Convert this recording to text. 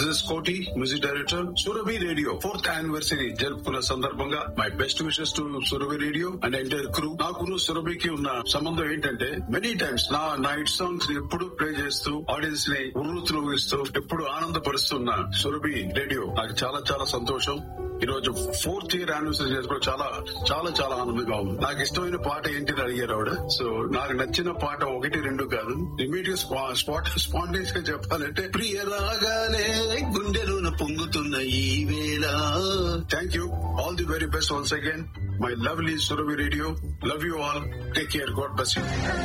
this is Koti music director Surabhi radio fourth anniversary జరుపుకున్న సందర్భంగా my best wishes to Surabhi radio and entire crew నాకును సురభికి ఉన్న సంబంధం ఏంటంటే మెనీ టైమ్స్ నా నా హిట్ సాంగ్స్ ఎప్పుడు ప్లే చేస్తూ ఆడియన్స్ ని ఉర్రూతులోగిస్తూ ఎప్పుడు ఆనందపరుస్తున్న సురభి రేడియో నాకు చాలా చాలా సంతోషం ఈ రోజు ఫోర్త్ ఇయర్ యానివర్సరీ చేసుకోవడం చాలా చాలా చాలా ఆనందంగా ఉంది నాకు ఇష్టమైన పాట ఏంటి అని అడిగారు ఆవిడ సో నాకు నచ్చిన పాట ఒకటి రెండు కాదు ఇమీడియట్ స్పాట్ స్పాంటేస్ గా చెప్పాలంటే ప్రియ రాగానే గుండెలోన పొంగుతున్న ఈ వేళ thank you all the very best once again my lovely Suravi radio love you all take care God bless you